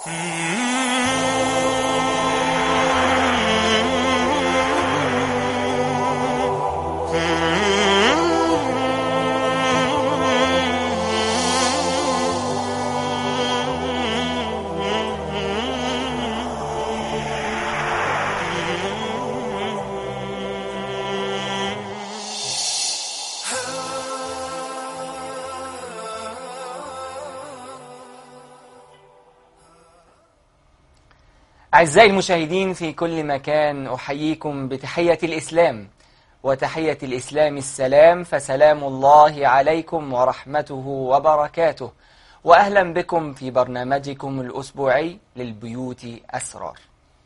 أعزائي المشاهدين في كل مكان أحييكم بتحية الإسلام وتحية الإسلام السلام فسلام الله عليكم ورحمته وبركاته وأهلا بكم في برنامجكم الأسبوعي للبيوت أسرار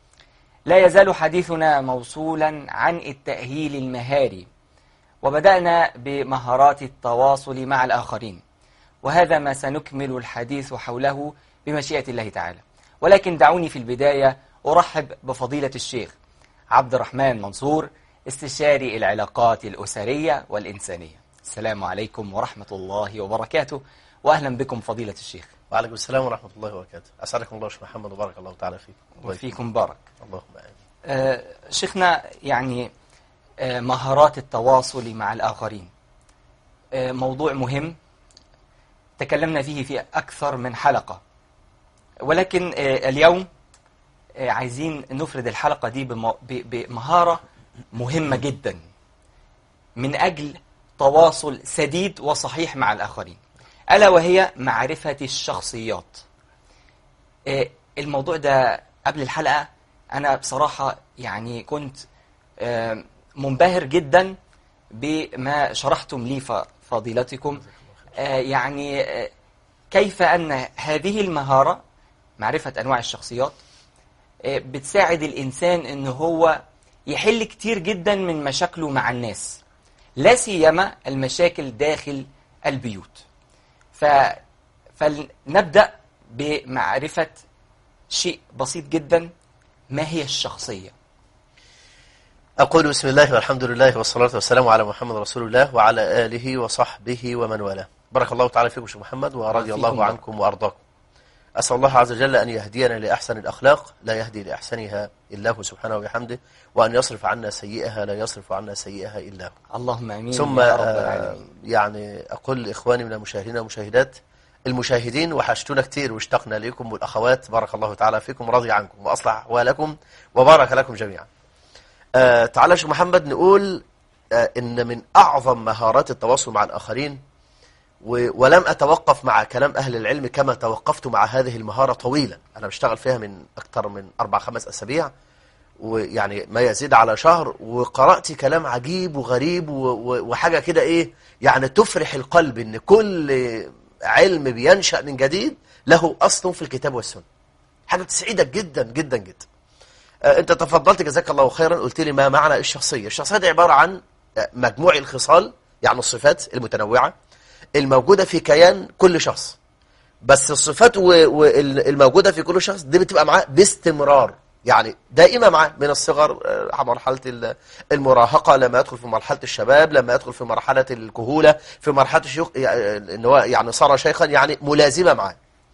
لا يزال حديثنا موصولا عن التأهيل المهاري وبدأنا بمهارات التواصل مع الآخرين وهذا ما سنكمل الحديث حوله بمشيئة الله تعالى ولكن دعوني في البداية أرحب بفضيلة الشيخ عبد الرحمن منصور استشاري العلاقات الأسرية والإنسانية السلام عليكم ورحمة الله وبركاته وأهلا بكم فضيلة الشيخ وعليكم السلام ورحمة الله وبركاته أسعدكم الله شيخ محمد وبارك الله تعالى فيكم وفيكم بارك اللهم آمين آه شيخنا يعني آه مهارات التواصل مع الآخرين آه موضوع مهم تكلمنا فيه في أكثر من حلقة ولكن آه اليوم آه عايزين نفرد الحلقة دي بم- ب- بمهارة مهمة جدا من أجل تواصل سديد وصحيح مع الآخرين ألا وهي معرفة الشخصيات آه، الموضوع ده قبل الحلقة أنا بصراحة يعني كنت آه، منبهر جدا بما شرحتم لي ف- فضيلتكم آه، يعني آه، كيف أن هذه المهارة معرفة أنواع الشخصيات آه، بتساعد الإنسان أن هو يحل كتير جدا من مشاكله مع الناس لا سيما المشاكل داخل البيوت ف... فلنبدأ بمعرفة شيء بسيط جدا ما هي الشخصية أقول بسم الله والحمد لله والصلاة والسلام على محمد رسول الله وعلى آله وصحبه ومن والاه بارك الله تعالى فيكم شيخ محمد ورضي وفيكم الله بارك. عنكم وأرضاكم أسأل الله عز وجل أن يهدينا لأحسن الأخلاق لا يهدي لأحسنها إلا هو سبحانه وبحمده وأن يصرف عنا سيئها لا يصرف عنا سيئها إلا هو اللهم امين ثم يا رب آه، العالمين يعني أقول لإخواني من المشاهدين والمشاهدات المشاهدين وحشتونا كتير واشتقنا لكم والأخوات بارك الله تعالى فيكم ورضي عنكم وأصلح أحوالكم وبارك لكم جميعا آه تعالى يا شيخ محمد نقول آه إن من أعظم مهارات التواصل مع الآخرين و- ولم أتوقف مع كلام أهل العلم كما توقفت مع هذه المهارة طويلا أنا بشتغل فيها من أكثر من أربع خمس أسابيع ويعني ما يزيد على شهر وقرأت كلام عجيب وغريب و- و- وحاجة كده إيه يعني تفرح القلب إن كل علم بينشأ من جديد له أصل في الكتاب والسنة حاجة بتسعدك جدا جدا جدا آه، أنت تفضلت جزاك الله خيرا قلت لي ما معنى الشخصية الشخصية دي عبارة عن آه، مجموع الخصال يعني الصفات المتنوعة الموجودة في كيان كل شخص بس الصفات والموجودة في كل شخص دي بتبقى معاه باستمرار يعني دائما معاه من الصغر آه، على مرحلة ال- المراهقة لما يدخل في مرحلة الشباب لما يدخل في مرحلة الكهولة في مرحلة الشيوخ يعني ان هو يعني صار شيخا يعني ملازمة معاه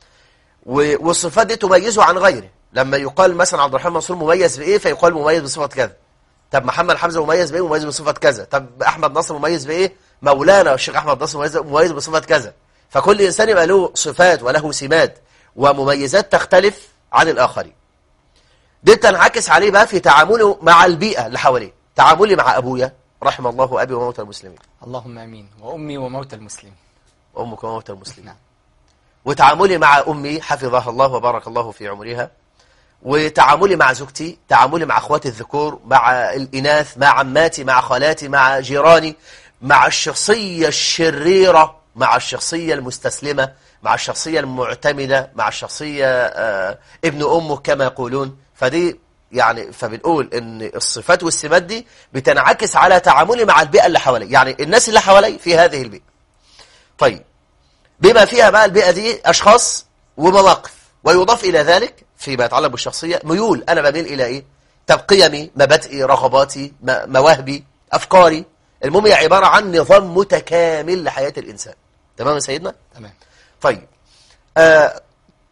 و- والصفات دي تميزه عن غيره لما يقال مثلا عبد الرحمن منصور مميز بإيه فيقال مميز بصفة كذا طب محمد حمزة مميز بإيه مميز بصفة كذا طب أحمد نصر مميز بإيه مولانا الشيخ أحمد نصر مميز, مميز بصفة كذا فكل إنسان يبقى له صفات وله سمات ومميزات تختلف عن الآخرين دي تنعكس عليه بقى في تعامله مع البيئة اللي حواليه تعاملي مع أبويا رحم الله أبي وموتى المسلمين اللهم امين وامي وموتى المسلمين وأمك وموتى المسلمين نعم وتعاملي مع أمي حفظها الله وبارك الله في عمرها وتعاملي مع زوجتي تعاملي مع أخواتي الذكور مع الإناث مع عماتي مع خالاتي مع جيراني مع الشخصية الشريرة مع الشخصية المستسلمة مع الشخصية المعتمدة مع الشخصية آه ابن أمه كما يقولون فدي يعني فبنقول ان الصفات والسمات دي بتنعكس على تعاملي مع البيئة اللي حوالي يعني الناس اللي حوالي في هذه البيئة طيب بما فيها بقى البيئة دي أشخاص ومواقف ويضاف إلى ذلك فيما يتعلق بالشخصية ميول أنا بميل إلى إيه طب قيمي مبادئي رغباتي م- مواهبي أفكاري المهم هي عبارة عن نظام متكامل لحياة الإنسان تمام يا سيدنا تمام طيب آه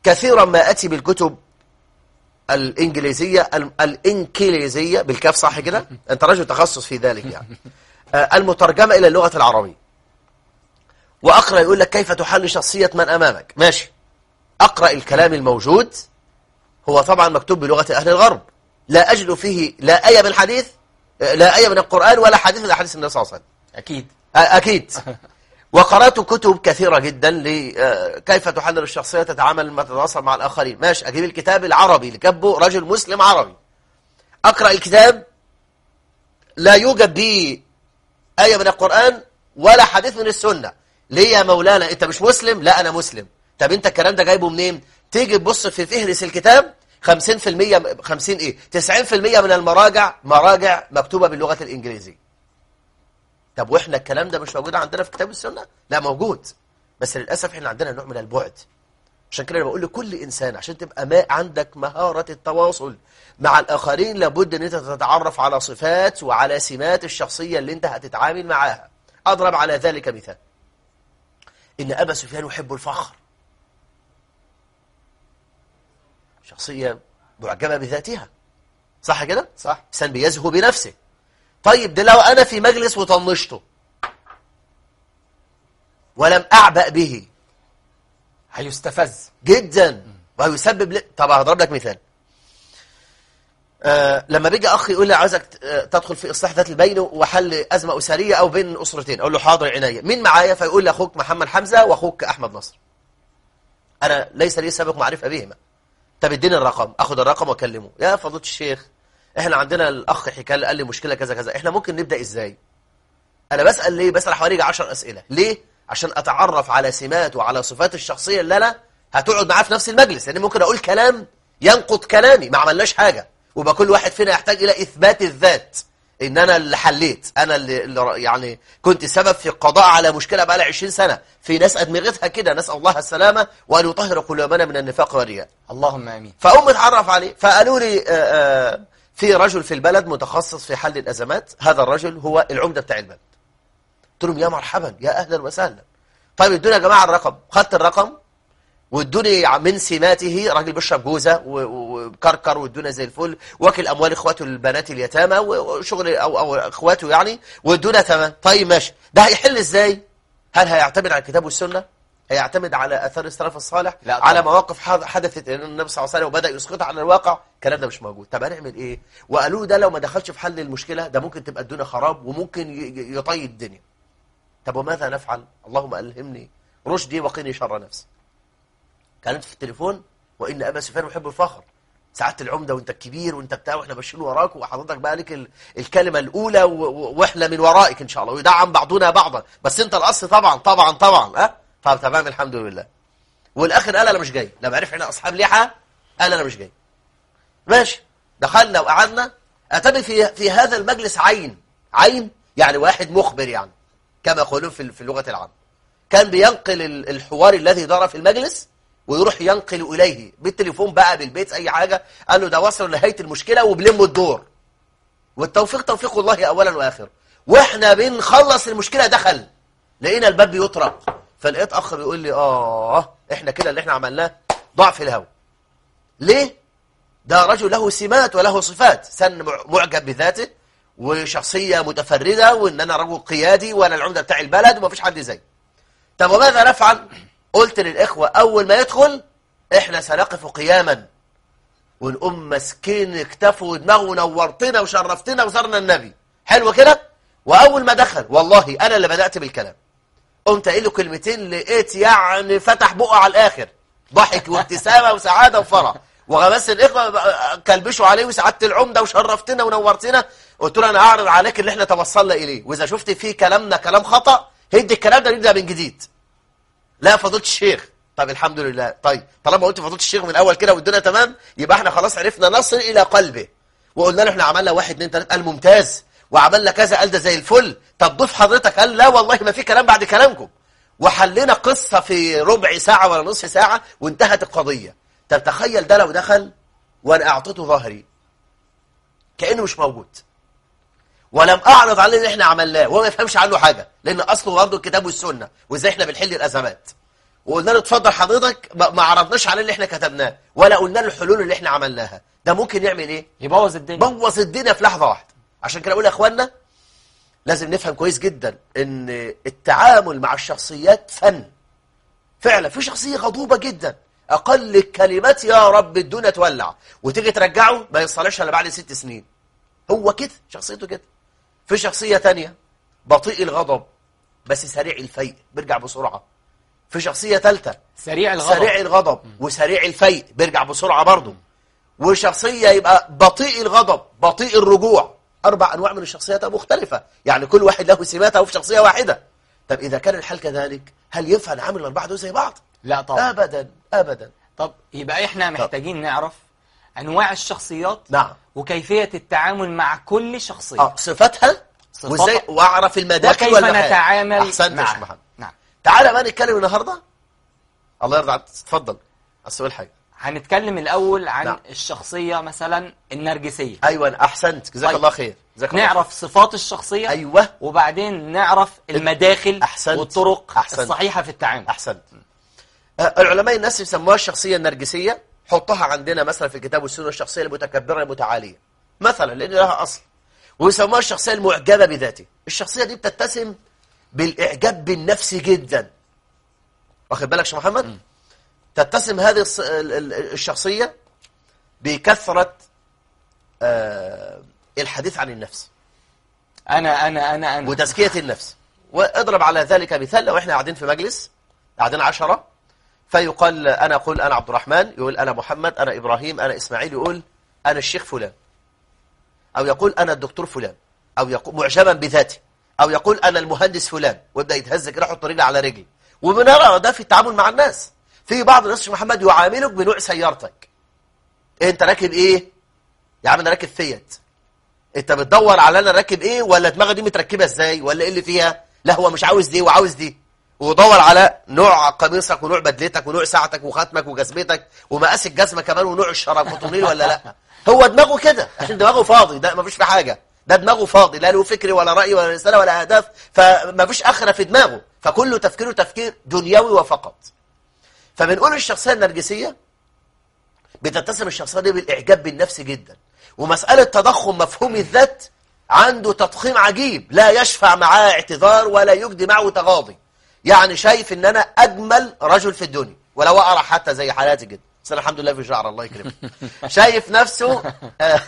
كثيرا ما أتي بالكتب الإنجليزية ال- الإنكليزية بالكاف صح كده أنت رجل تخصص في ذلك يعني آه، المترجمة إلى اللغة العربية وأقرأ يقول لك كيف تحل شخصية من أمامك ماشي أقرأ الكلام الموجود هو طبعا مكتوب بلغة أهل الغرب لا أجد فيه لا آية من الحديث آه، لا آية من القرآن ولا حديث من أحاديث النبي صلى الله عليه وسلم أكيد آه، أكيد وقرأت كتب كثيرة جدا لكيف تحلل الشخصية تتعامل ما تتواصل مع الآخرين ماشي أجيب الكتاب العربي اللي كتبه رجل مسلم عربي أقرأ الكتاب لا يوجد به آية من القرآن ولا حديث من السنة ليه يا مولانا أنت مش مسلم لا أنا مسلم طب أنت الكلام ده جايبه منين تيجي تبص في فهرس الكتاب 50% 50 إيه 90% من المراجع مراجع مكتوبة باللغة الإنجليزية طب واحنا الكلام ده مش موجود عندنا في كتاب السنة لا موجود بس للأسف احنا عندنا نوع من البعد عشان كده انا بقول لكل انسان عشان تبقى ما عندك مهارة التواصل مع الآخرين لابد ان انت تتعرف على صفات وعلى سمات الشخصية اللي انت هتتعامل معاها اضرب على ذلك مثال ان ابا سفيان يحب الفخر شخصية معجبة بذاتها صح كده؟ صح إنسان بيزهو بنفسه طيب ده لو أنا في مجلس وطنشته ولم أعبأ به هيستفز جدا ويسبب لي طب هضرب لك مثال آه لما بيجي أخ يقول لي عايزك ت- آه، تدخل في إصلاح ذات البين وحل أزمة أسرية أو بين أسرتين أقول له حاضر عينيا مين معايا فيقول لي أخوك محمد حمزة وأخوك أحمد نصر أنا ليس لي سابق معرفة بهما طب اديني الرقم اخد الرقم واكلمه يا فضيله الشيخ احنا عندنا الاخ حكى لي قال لي مشكله كذا كذا احنا ممكن نبدا ازاي انا بسال ليه بسال حوالي 10 اسئله ليه عشان اتعرف على سمات وعلى صفات الشخصيه اللي انا هتقعد معاه في نفس المجلس لان ممكن اقول كلام ينقض كلامي ما عملناش حاجه ويبقى كل واحد فينا يحتاج الى اثبات الذات ان انا اللي حليت انا اللي, اللي يعني كنت سبب في القضاء على مشكله بقى لها 20 سنه في ناس ادمغتها كده نسال الله السلامه وان يطهر قلوبنا من النفاق والرياء اللهم امين فأم اتعرف عليه فقالوا لي آه، آه، في رجل في البلد متخصص في حل الأزمات هذا الرجل هو العمدة بتاع البلد قلت لهم يا مرحبا يا أهلا وسهلا طيب ادوني يا جماعة الرقم خدت الرقم وادوني من سماته راجل بيشرب جوزة و- و- وكركر وادونا زي الفل واكل أموال إخواته البنات اليتامى و- وشغل أو, أو إخواته يعني وادونا تمام طيب ماشي ده هيحل إزاي هل هيعتمد على الكتاب والسنة هيعتمد على أثار السلف الصالح لا طبعا. على مواقف حد- حدثت ان النبي صلى الله عليه وسلم وبدا يسقطها على الواقع الكلام ده مش موجود طب هنعمل ايه وقالوا له ده لو ما دخلش في حل المشكله ده ممكن تبقى الدنيا خراب وممكن ي- ي- يطي الدنيا طب وماذا نفعل اللهم الهمني رشدي وقني شر نفسي كانت في التليفون وان ابا سفيان يحب الفخر سعاده العمده وانت الكبير وانت بتاع واحنا ماشيين وراك وحضرتك بقى لك ال- الكلمه الاولى و- و- واحنا من ورائك ان شاء الله ويدعم بعضنا بعضا بس انت الاصل طبعا طبعا طبعا ها طب تمام الحمد لله والاخر قال انا مش جاي لما عرف احنا اصحاب لحى قال انا مش جاي ماشي دخلنا وقعدنا اتبي في في هذا المجلس عين عين يعني واحد مخبر يعني كما يقولون في في اللغه العامه كان بينقل ال- الحوار الذي دار في المجلس ويروح ينقل اليه بالتليفون بقى بالبيت اي حاجه قال له ده وصل لنهايه المشكله وبلموا الدور والتوفيق توفيق الله اولا واخر واحنا بنخلص المشكله دخل لقينا الباب بيطرق فلقيت اخ بيقول لي اه احنا كده اللي احنا عملناه ضعف الهوى ليه ده رجل له سمات وله صفات سن مع- معجب بذاته وشخصيه متفرده وان انا رجل قيادي وانا العمده بتاع البلد ومفيش حد زيي طب وماذا نفعل قلت للاخوه اول ما يدخل احنا سنقف قياما ونقوم ماسكين اكتفه ودماغه ونورتنا وشرفتنا وزرنا النبي حلو كده واول ما دخل والله انا اللي بدات بالكلام قمت قايل له كلمتين لقيت يعني فتح بقه على الاخر ضحك وابتسامه وسعاده وفرح وغمس الاخوه بقى كلبشوا عليه وسعاده العمده وشرفتنا ونورتنا قلت له انا اعرض عليك اللي احنا توصلنا اليه واذا شفت فيه كلامنا كلام خطا هدي الكلام ده نبدا من جديد لا فضيله الشيخ طب الحمد لله طيب طالما قلت فضيله الشيخ من الاول كده والدنيا تمام يبقى احنا خلاص عرفنا نصل الى قلبه وقلنا له احنا عملنا واحد اتنين تلاته قال ممتاز وعملنا كذا قال ده زي الفل طب ضيف حضرتك قال لا والله ما في كلام بعد كلامكم وحلينا قصه في ربع ساعه ولا نصف ساعه وانتهت القضيه طب تخيل ده لو دخل وانا اعطيته ظهري كانه مش موجود ولم اعرض عليه اللي احنا عملناه وهو ما يفهمش عنه حاجه لان اصله برضه الكتاب والسنه وازاي احنا بنحل الازمات وقلنا له اتفضل حضرتك ما ما عرضناش عليه اللي احنا كتبناه ولا قلنا له الحلول اللي احنا عملناها ده ممكن يعمل ايه يبوظ الدنيا بوظ الدنيا في لحظة واحدة عشان كده اقول يا اخوانا لازم نفهم كويس جدا ان التعامل مع الشخصيات فن فعلا في شخصية غضوبة جدا اقل الكلمات يا رب الدنيا تولع وتيجي ترجعه ما يصلحش الا بعد ست سنين هو كده شخصيته كده في شخصية تانية بطيء الغضب بس سريع الفيء بيرجع بسرعة في شخصية ثالثة سريع الغضب سريع الغضب وسريع الفيء بيرجع بسرعة برضه وشخصية يبقى بطيء الغضب بطيء الرجوع أربع أنواع من الشخصيات مختلفة يعني كل واحد له سماته في شخصية واحدة طب إذا كان الحال كذلك هل ينفع نعامل الأربعة دول زي بعض؟ لا طبعا أبدا أبدا طب يبقى احنا محتاجين نعرف انواع الشخصيات نعم وكيفية التعامل مع كل شخصية آه صفتها صفاتها. وازاي واعرف المداخل وكيف والمحال نتعامل احسنت يا شيخ معها محمد نعم تعالى بقى نتكلم النهارده الله يرضى عنك اتفضل السؤال حاجه هنتكلم الأول عن نعم. الشخصية مثلا النرجسية ايوه احسنت جزاك طيب. الله خير جزاك الله نعرف صفات الشخصية ايوه وبعدين نعرف المداخل أحسنت. والطرق أحسنت. الصحيحة في التعامل احسنت آه، العلماء الناس يسموها الشخصيه النرجسيه حطها عندنا مثلا في الكتاب والسنه الشخصيه المتكبره المتعاليه مثلا لان لها اصل ويسموها الشخصيه المعجبه بذاته الشخصيه دي بتتسم بالاعجاب بالنفس جدا واخد بالك يا شيخ محمد تتسم هذه الص- ال- ال- الشخصيه بكثره آه، الحديث عن النفس أنا أنا أنا أنا وتزكية النفس واضرب على ذلك مثال لو احنا قاعدين في مجلس قاعدين عشرة فيقال أنا أقول أنا عبد الرحمن يقول أنا محمد أنا إبراهيم أنا إسماعيل يقول أنا الشيخ فلان أو يقول أنا الدكتور فلان أو يقول معجبا بذاته أو يقول أنا المهندس فلان ويبدأ يتهز كده يحط رجل على رجل وبنرى ده في التعامل مع الناس في بعض الناس يا محمد يعاملك بنوع سيارتك انت راكب ايه يا عم انا راكب فيت انت بتدور على انا راكب ايه ولا دماغي دي متركبه ازاي ولا ايه اللي فيها لا هو مش عاوز دي وعاوز دي ودور على نوع قميصك ونوع بدلتك ونوع ساعتك وختمك وجزمتك ومقاس الجزمه كمان ونوع الشرابطونين ولا لا هو دماغه كده عشان دماغه فاضي ده مفيش في حاجه ده دماغه فاضي لا له فكر ولا راي ولا رساله ولا اهداف فمفيش اخره في دماغه فكله تفكيره تفكير دنيوي وفقط فبنقول الشخصيه النرجسيه بتتسم الشخصية دي بالإعجاب بالنفس جدا ومسألة تضخم مفهوم الذات عنده تضخيم عجيب لا يشفع معاه اعتذار ولا يجدي معه تغاضي يعني شايف ان انا اجمل رجل في الدنيا ولو اقرا حتى زي حالاتي كده بس أنا الحمد لله في شعر الله يكرمه شايف نفسه آه،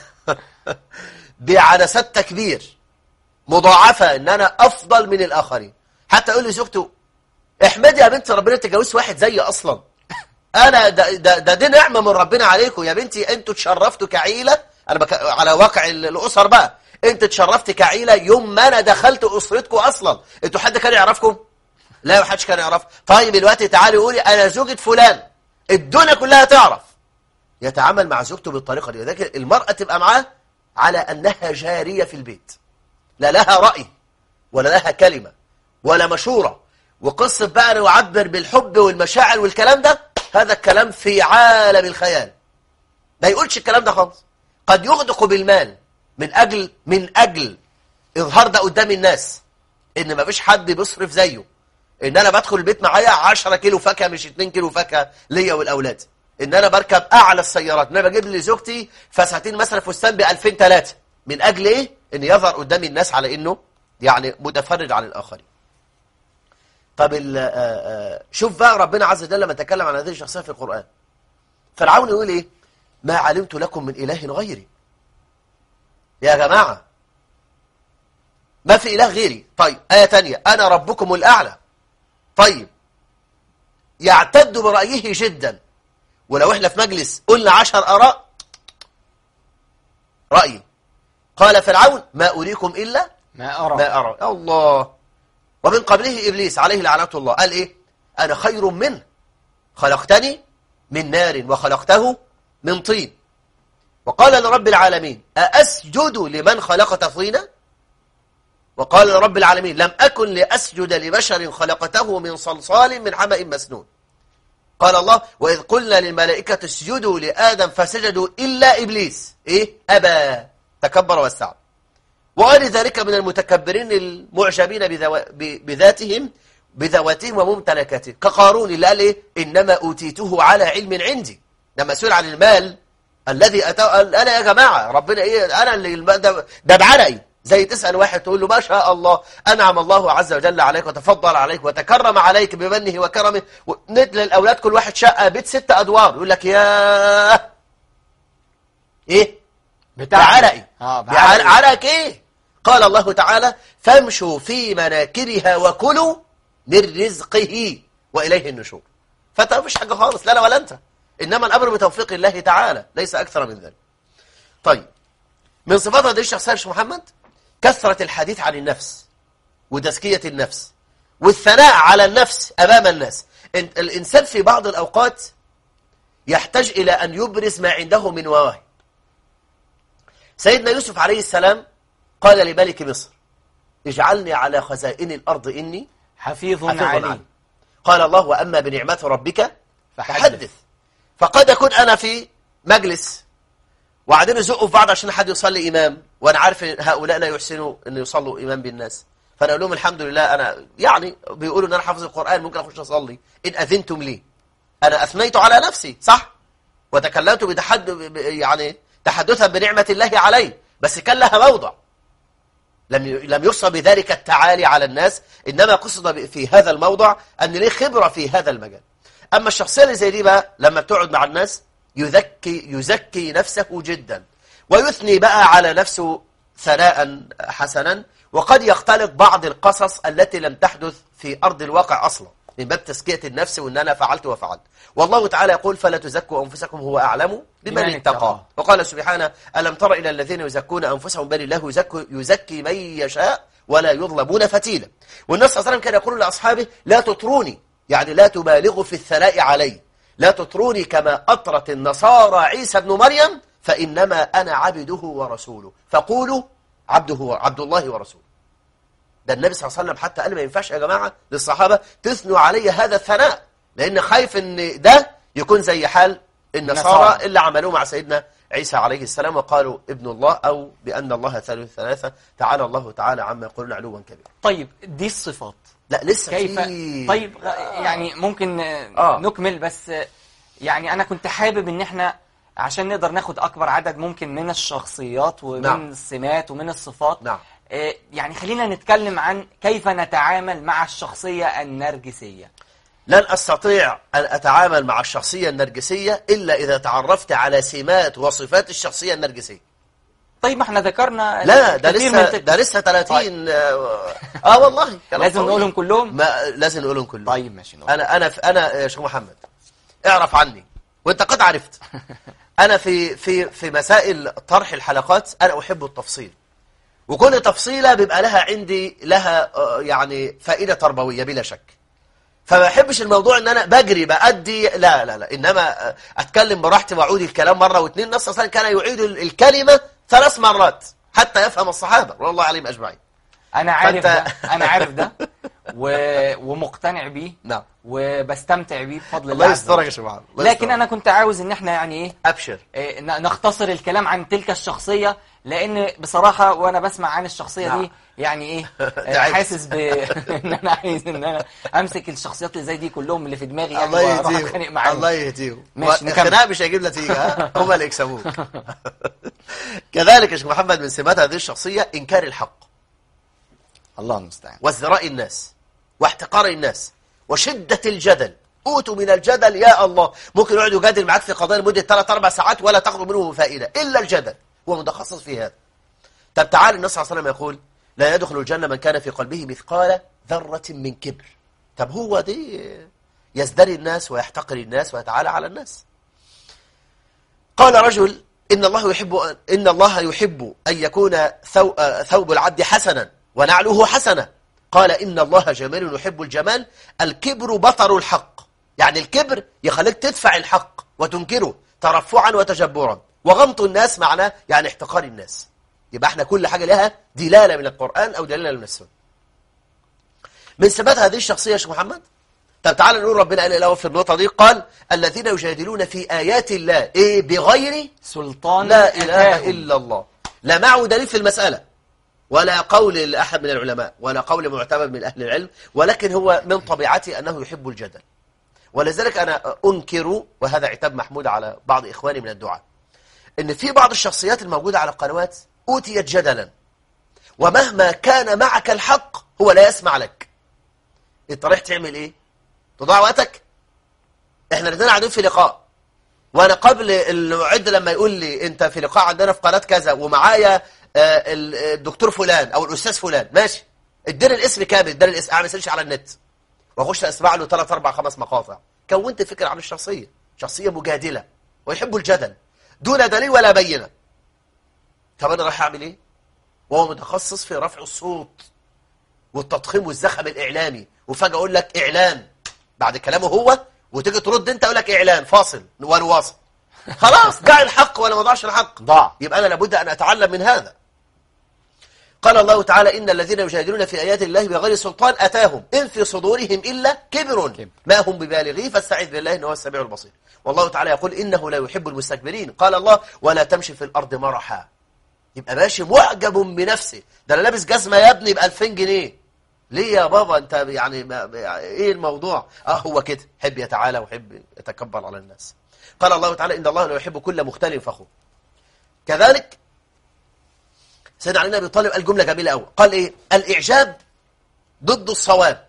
بعدسات تكبير مضاعفة ان انا افضل من الاخرين حتى يقول لي زوجته احمدي يا بنت ربنا تجوز واحد زيي اصلا انا ده, ده, ده دي نعمه من ربنا عليكم يا بنتي انتوا اتشرفتوا كعيله انا بك... على واقع ال- الاسر بقى انت اتشرفت كعيله يوم ما انا دخلت اسرتكم اصلا انتوا حد كان يعرفكم لا ما حدش كان يعرف طيب دلوقتي تعالي قولي انا زوجة فلان الدنيا كلها تعرف يتعامل مع زوجته بالطريقه دي لذلك المراه تبقى معاه على انها جاريه في البيت لا لها راي ولا لها كلمه ولا مشوره وقصه بقى أنا يعبر بالحب والمشاعر والكلام ده هذا الكلام في عالم الخيال ما يقولش الكلام ده خالص قد يغدق بالمال من اجل من اجل اظهار ده قدام الناس ان ما فيش حد بيصرف زيه ان انا بدخل البيت معايا 10 كيلو فاكهه مش 2 كيلو فاكهه ليا والاولاد ان انا بركب اعلى السيارات ان انا بجيب لزوجتي فساتين مثلا فستان ب 2000 3 من اجل ايه ان يظهر قدام الناس على انه يعني متفرج عن الاخرين طب ال- آه، آه، شوف بقى ربنا عز وجل لما تكلم عن هذه الشخصيه في القران فرعون يقول ايه ما علمت لكم من اله غيري يا جماعه ما في اله غيري طيب ايه تانية انا ربكم الاعلى طيب يعتد برايه جدا ولو احنا في مجلس قلنا عشر اراء رايي قال فرعون ما اريكم الا ما أرى ما أرى الله ومن قبله إبليس عليه لعنة الله قال إيه أنا خير منه خلقتني من نار وخلقته من طين وقال لرب العالمين أأسجد لمن خلقت طينا وقال لرب العالمين لم أكن لأسجد لبشر خلقته من صلصال من حمأ مسنون قال الله وإذ قلنا للملائكة اسجدوا لآدم فسجدوا إلا إبليس إيه أبى تكبر واستعب وغير ذلك من المتكبرين المعجبين بذو... ب... بذاتهم بذواتهم وممتلكاتهم كقارون اللي قال إيه إنما أوتيته على علم عندي لما سئل عن المال الذي أتى قال أنا يا جماعة ربنا إيه أنا اللي الم- ده, ده بعرقي زي تسأل واحد تقول له ما شاء الله أنعم الله عز وجل عليك وتفضل عليك وتكرم عليك بمنه وكرمه ندل الأولاد كل واحد شقة بيت ست أدوار يقول لك يا إيه بعرقي اه بعرق بعرقي عرق ايه قال الله تعالى فامشوا في مناكبها وكلوا من رزقه واليه النشور فانت مفيش حاجه خالص لا لا ولا انت انما الامر بتوفيق الله تعالى ليس اكثر من ذلك طيب من صفات هذه الشخصيه يا شيخ محمد كثره الحديث عن النفس وتزكيه النفس والثناء على النفس امام الناس إن- الانسان في بعض الاوقات يحتاج الى ان يبرز ما عنده من مواهب سيدنا يوسف عليه السلام قال لملك مصر اجعلني على خزائن الأرض إني حفيظ حفيظ عليم عليم قال الله وأما بنعمة ربك فحدث. فحدث فقد أكون أنا في مجلس وبعدين يزقوا في بعض عشان حد يصلي إمام وأنا عارف إن هؤلاء لا يحسنوا أن يصلوا إمام بالناس فأنا أقول لهم الحمد لله أنا يعني بيقولوا أن أنا حافظ القرآن ممكن أخش أصلي إن أذنتم لي أنا أثنيت على نفسي صح وتكلمت بتحد ب- يعني تحدثا بنعمة الله علي بس كان لها موضع لم ي- لم يقصد بذلك التعالي على الناس إنما قصد ب- في هذا الموضع أن ليه خبرة في هذا المجال أما الشخصية اللي زي دي بقى لما بتقعد مع الناس يذكي يزكي نفسه جدا ويثني بقى على نفسه ثناء حسنا وقد يختلط بعض القصص التي لم تحدث في أرض الواقع أصلا من باب تزكية النفس وأن أنا فعلت وفعلت والله تعالى يقول فلا تزكوا أنفسكم هو أعلم بمن بمن اتقى اتقى. وقال سبحانه ألم تر إلى الذين يزكون أنفسهم بل الله يزكي, يزكي من يشاء ولا يظلمون فتيلا والنبي صلى الله عليه وسلم كان يقول لأصحابه لا تطروني يعني لا تبالغوا في الثناء علي لا تطروني كما أطرت النصارى عيسى بن مريم فإنما أنا عبده ورسوله فقولوا عبده عبد الله ورسوله ده النبي صلى الله عليه وسلم حتى قال ما ينفعش يا جماعة للصحابة تثنوا علي هذا الثناء لأن خايف ان ده يكون زي حال النصارى النصارى. اللي عملوه مع سيدنا عيسى عليه السلام وقالوا ابن الله أو بأن الله ثالث ثلاثة تعالى الله تعالى عما يقولون علوا كبيرا طيب دي الصفات لا لسه كيف في طيب غ- يعني ممكن آه، آه. نكمل بس آه، يعني انا كنت حابب ان احنا عشان نقدر ناخد اكبر عدد ممكن من الشخصيات ومن نعم. السمات ومن الصفات نعم آه، يعني خلينا نتكلم عن كيف نتعامل مع الشخصية النرجسية لن أستطيع أن أتعامل مع الشخصية النرجسية إلا إذا تعرفت على سمات وصفات الشخصية النرجسية طيب ما احنا ذكرنا لا ده كثير لسه من تلك- ده لسه 30 آه, آه والله كلام لازم طويل. نقولهم كلهم ما لازم نقولهم كلهم طيب ماشي نقول. انا انا في انا يا شيخ محمد اعرف عني وانت قد عرفت انا في في في مسائل طرح الحلقات انا احب التفصيل وكل تفصيله بيبقى لها عندي لها آه، يعني فائده تربويه بلا شك فما بحبش الموضوع ان انا بجري بادي لا لا لا انما آه، اتكلم براحتي واعود الكلام مره واثنين النبي صلى الله عليه وسلم كان يعيد ال- الكلمه ثلاث مرات حتى يفهم الصحابه رضي الله عليهم اجمعين انا عارف فأنت- ده انا عارف ده و... ومقتنع بيه نعم وبستمتع بيه بفضل الله الله عز يسترك وجل. يا شيخ محمد الله لكن يسترك. انا كنت عاوز ان احنا يعني ايه ابشر إيه، ن- نختصر الكلام عن تلك الشخصية لأن بصراحة وأنا بسمع عن الشخصية نعم. دي يعني إيه تعبت. آه، حاسس ب إن أنا عايز إن أنا أمسك الشخصيات اللي زي دي كلهم اللي في دماغي يعني الله وأروح يهديهم أتخانق معاهم الله يهديهم ماشي، نكمل. الخناق مش هيجيب نتيجه ها؟ هم اللي يكسبوك كذلك يا شيخ محمد من سمات هذه الشخصيه انكار الحق الله المستعان وازدراء الناس واحتقار الناس وشده الجدل اوتوا من الجدل يا الله ممكن يقعد يجادل معاك في قضايا لمده 3 4 ساعات ولا تخرج منه فائده الا الجدل هو متخصص في هذا طب تعال النبي صلى الله عليه وسلم يقول لا يدخل الجنه من كان في قلبه مثقال ذره من كبر طب هو دي يزدري الناس ويحتقر الناس ويتعالى على الناس قال رجل إن الله يحب إن الله يحب أن يكون ثو آه، ثوب العبد حسنا ونعله حسنا قال إن الله جميل يحب الجمال الكبر بطر الحق يعني الكبر يخليك تدفع الحق وتنكره ترفعا وتجبرا وغمط الناس معناه يعني احتقار الناس يبقى احنا كل حاجة لها دلالة من القرآن أو دلالة من السنة من ثبات هذه الشخصية يا شيخ محمد طب تعالى نقول ربنا قال له في النقطة دي قال الذين يجادلون في آيات الله إيه بغير سلطان لا إله أتاهم. إلا الله لا معه دليل في المسألة ولا قول لأحد من العلماء ولا قول معتمد من أهل العلم ولكن هو من طبيعته أنه يحب الجدل ولذلك أنا أنكر وهذا عتاب محمود على بعض إخواني من الدعاء إن في بعض الشخصيات الموجودة على القنوات أوتيت جدلا ومهما كان معك الحق هو لا يسمع لك انت رايح تعمل ايه تضيع وقتك احنا الاثنين قاعدين في لقاء وانا قبل المعد لما يقول لي انت في لقاء عندنا في قناه كذا ومعايا آه، الدكتور فلان او الاستاذ فلان ماشي اديني الاسم كامل اديني الاسم اعمل سيرش على النت واخش اسمع له ثلاث اربع خمس مقاطع كونت فكره عن الشخصيه شخصيه مجادله ويحب الجدل دون دليل ولا بينه طب انا رايح اعمل ايه وهو متخصص في رفع الصوت والتضخيم والزخم الاعلامي وفجاه اقول لك اعلان بعد كلامه هو وتيجي ترد انت اقول لك اعلان فاصل ونواصل خلاص ضاع الحق ولا ما ضاعش الحق ضاع يبقى انا لابد ان اتعلم من هذا قال الله تعالى إن الذين يجادلون في آيات الله بغير سلطان أتاهم إن في صدورهم إلا كبر كبر. ما هم ببالغيه فاستعذ بالله إنه هو السميع البصير والله تعالى يقول إنه لا يحب المستكبرين قال الله ولا تمشي في الأرض مرحا يبقى ماشي معجب بنفسه ده أنا لابس جزمة يا ابني ب 2000 جنيه ليه يا بابا أنت يعني ما ما- إيه الموضوع آه هو كده حب يتعالى وحب يتكبر على الناس قال الله تعالى إن الله لا يحب كل مختال فخور كذلك سيدنا علي بن ابي طالب قال جمله جميله قوي قال ايه الاعجاب ضد الصواب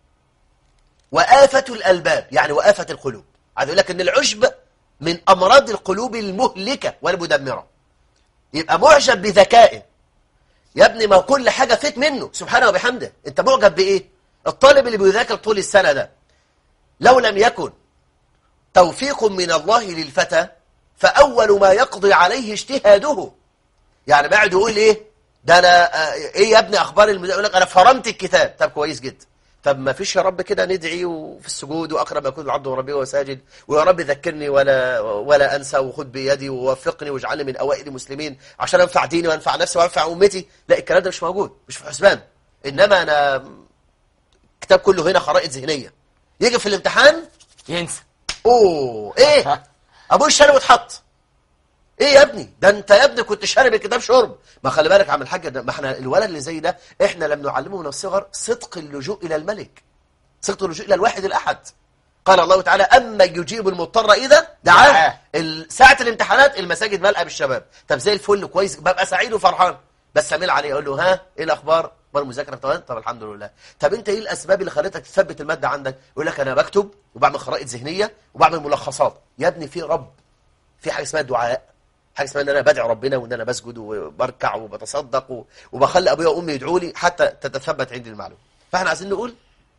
وآفة الألباب يعني وآفة القلوب عايز يقول لك ان العجب من أمراض القلوب المهلكة والمدمرة يبقى معجب بذكائه يا ابني ما كل حاجة فيك منه سبحانه وبحمده انت معجب بإيه الطالب اللي بيذاكر طول السنة ده لو لم يكن توفيق من الله للفتى فأول ما يقضي عليه اجتهاده يعني بعد يقول ايه ده انا آه، ايه يا ابني اخبار المدير يقول لك انا فرمت الكتاب طب كويس جدا طب ما فيش يا رب كده ندعي وفي السجود واقرب ما يكون العبد وربي وهو ساجد ويا رب ذكرني ولا ولا انسى وخد بيدي ووفقني واجعلني من اوائل المسلمين عشان انفع ديني وانفع نفسي وانفع امتي لا الكلام ده مش موجود مش في حسبان انما انا كتاب كله هنا خرائط ذهنيه يجي في الامتحان ينسى اوه ايه ابوي الشارب واتحط ايه يا ابني ده انت يا ابني كنت شارب الكتاب شرب ما خلي بالك عم الحاج ده ما احنا الولد اللي زي ده احنا لم نعلمه من الصغر صدق اللجوء الى الملك صدق اللجوء الى الواحد الاحد قال الله تعالى اما يجيب المضطر اذا دعاه دعاه. ال- ساعه الامتحانات المساجد ملأى بالشباب طب زي الفل كويس ببقى سعيد وفرحان بس اميل عليه اقول له ها ايه الاخبار اخبار المذاكره تمام طب الحمد لله طب انت ايه الاسباب اللي خلتك تثبت الماده عندك يقول لك انا بكتب وبعمل خرائط ذهنيه وبعمل ملخصات يا ابني في رب في حاجه اسمها الدعاء حاجه اسمها ان انا بدعي ربنا وان انا بسجد وبركع وبتصدق و- وبخلي ابويا وامي يدعوا لي حتى تتثبت عندي المعلومه فاحنا عايزين نقول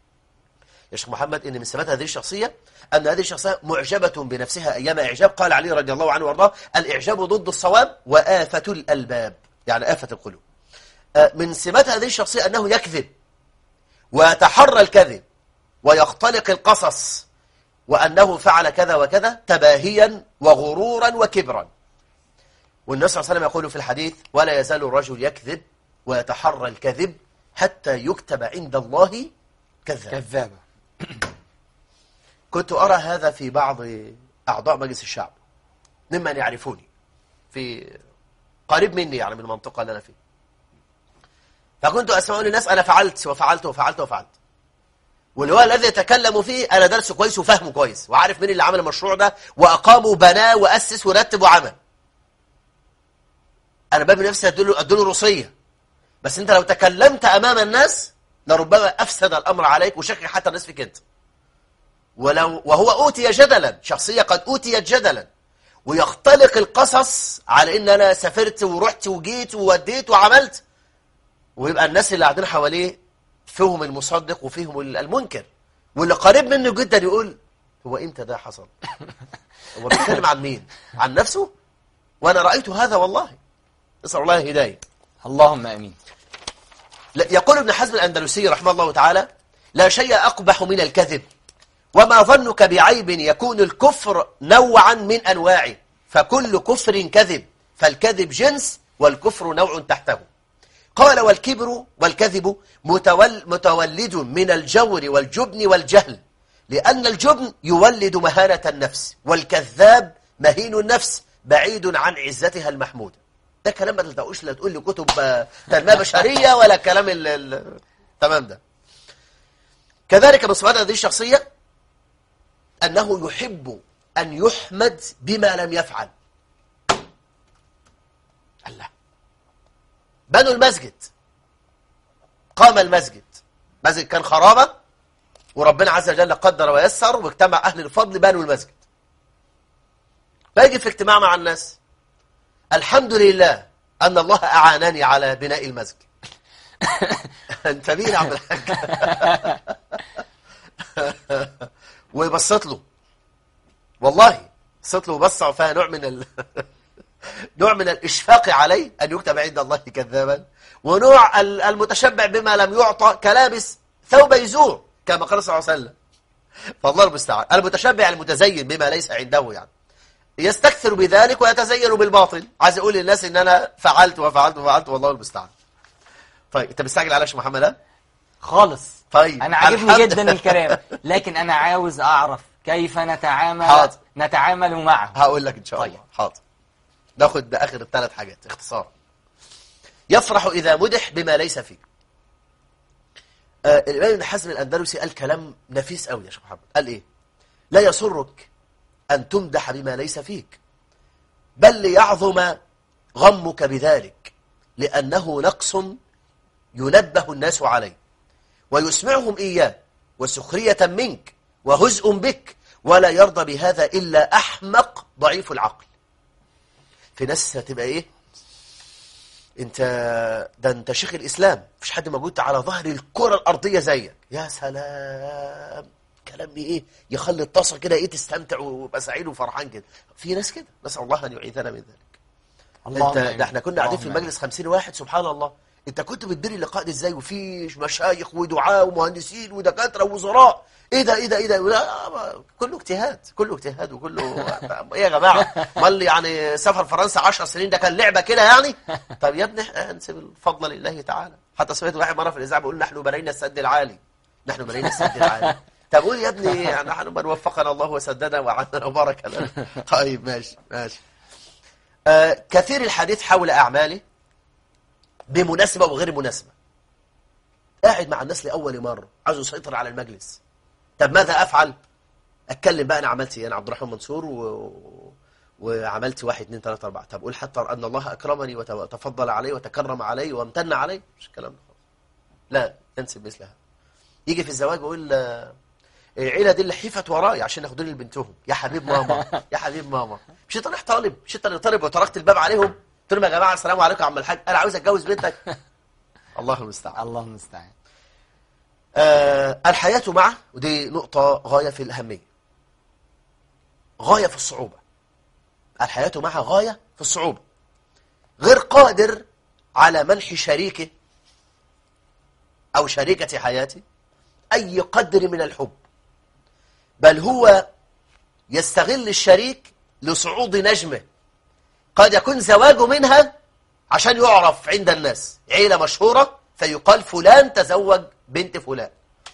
يا شيخ محمد ان من سمات هذه الشخصيه ان هذه الشخصيه معجبه بنفسها ايام اعجاب قال علي رضي الله عنه وارضاه الاعجاب ضد الصواب وافه الالباب يعني افه القلوب آه، من سمات هذه الشخصيه انه يكذب ويتحرى الكذب ويختلق القصص وأنه فعل كذا وكذا تباهيا وغرورا وكبرا والنبي صلى الله عليه وسلم يقول في الحديث ولا يزال الرجل يكذب ويتحرى الكذب حتى يكتب عند الله كذاب كذابة كنت أرى هذا في بعض أعضاء مجلس الشعب ممن يعرفوني في قريب مني يعني من المنطقة اللي أنا فيها فكنت أسمع للناس أنا فعلت وفعلت وفعلت وفعلت واللي هو الذي يتكلم فيه أنا درسه كويس وفهمه كويس وعارف مين اللي عمل المشروع ده وأقامه وبناه وأسس ورتب وعمل أنا باب نفسي أديله أديله روسية بس أنت لو تكلمت أمام الناس لربما أفسد الأمر عليك وشكك حتى الناس فيك أنت ولو وهو أوتي جدلا شخصية قد أوتيت جدلا ويختلق القصص على إن أنا سافرت ورحت وجيت ووديت وعملت ويبقى الناس اللي قاعدين حواليه فيهم المصدق وفيهم المنكر واللي قريب منه جدا يقول هو امتى ده حصل هو بيتكلم عن مين عن نفسه وانا رايت هذا والله نسال الله الهدايه اللهم امين لا- يقول ابن حزم الاندلسي رحمه الله تعالى لا شيء اقبح من الكذب وما ظنك بعيب يكون الكفر نوعا من انواعه فكل كفر كذب فالكذب جنس والكفر نوع تحته قال والكبر والكذب متول متولد من الجور والجبن والجهل لأن الجبن يولد مهانة النفس والكذاب مهين النفس بعيد عن عزتها المحمودة ده كلام ما تلتقوش لا تقول لي كتب آه، تنميه بشريه ولا الكلام ال- ال- تمام ده كذلك من صفات هذه الشخصيه انه يحب ان يحمد بما لم يفعل الله بنوا المسجد قام المسجد مسجد كان خرابه وربنا عز وجل قدر ويسر واجتمع اهل الفضل بنوا المسجد باجي في اجتماع مع الناس الحمد لله ان الله اعانني على بناء المسجد انت مين يا عم الحاج وبصت له والله بصت له وبصع فيها نوع من ال... نوع من الإشفاق عليه أن يكتب عند الله كذابا ونوع ال- المتشبع بما لم يعطى كلابس ثوب يزور كما قال صلى الله عليه وسلم فالله المستعان المتشبع المتزين بما ليس عنده يعني يستكثر بذلك ويتزين بالباطل عايز يقول للناس ان انا فعلت وفعلت وفعلت والله المستعان طيب انت مستعجل على يا شيخ محمد ها؟ خالص طيب انا عاجبني الحمد- جدا الكلام لكن انا عاوز اعرف كيف نتعامل حاضر. نتعامل معه هقول لك ان شاء الله طيب. حاضر ناخد باخر الثلاث حاجات اختصارا يفرح اذا مدح بما ليس فيه آه الامام ابن حزم الاندلسي قال كلام نفيس قوي يا شيخ محمد قال ايه لا يسرك ان تمدح بما ليس فيك بل ليعظم غمك بذلك لانه نقص ينبه الناس عليه ويسمعهم إياه وسخرية منك وهزء بك ولا يرضى بهذا إلا أحمق ضعيف العقل في ناس هتبقى إيه انت ده انت شيخ الإسلام مفيش حد موجود على ظهر الكرة الأرضية زيك يا سلام كلام ايه يخلي الطاسة كده ايه تستمتع ويبقى سعيد وفرحان كده في ناس كده نسأل الله أن يعيذنا من ذلك انت ده احنا كنا قاعدين في اللهم المجلس 50 واحد سبحان الله انت كنت بتدير اللقاء ده ازاي وفي مشايخ ودعاء ومهندسين ودكاتره ووزراء ايه ده ايه ده ايه ده لا ما- كله اجتهاد كله اجتهاد وكله ايه يا جماعه امال يعني سفر فرنسا 10 سنين ده كان لعبه كده يعني طب يا ابني احنا انسب الفضل لله تعالى حتى سمعت واحد مره في الاذاعه بيقول نحن بنينا السد العالي نحن بنينا السد العالي طب قول يا ابني يعني نحن من وفقنا الله وسددنا وعنا وبارك لنا طيب ماشي ماشي آه، كثير الحديث حول أعماله بمناسبة وغير مناسبة قاعد مع الناس لأول مرة عايز يسيطر على المجلس طب ماذا أفعل أتكلم بقى أنا عملت إيه أنا عبد الرحمن منصور و... وعملت واحد اثنين ثلاثة أربعة طب قول حتى أن الله أكرمني وت- وتفضل علي وتكرم علي وامتن علي مش الكلام ده خالص. لا ينسب مثلها يجي في الزواج يقول آه، العيله دي اللي حيفت ورايا عشان ياخدوني لبنتهم يا حبيب ماما يا حبيب ماما مش انت رايح طالب مش انت اللي طالب وطرقت الباب عليهم قلت لهم يا جماعه السلام عليكم يا عم الحاج انا عاوز اتجوز بنتك الله المستعان الله المستعان آه الحياه معه ودي نقطه غايه في الاهميه غايه في الصعوبه الحياه معه غايه في الصعوبه غير قادر على منح شريكه او شريكه حياته اي قدر من الحب بل هو يستغل الشريك لصعود نجمه قد يكون زواجه منها عشان يعرف عند الناس عيلة مشهورة فيقال فلان تزوج بنت فلان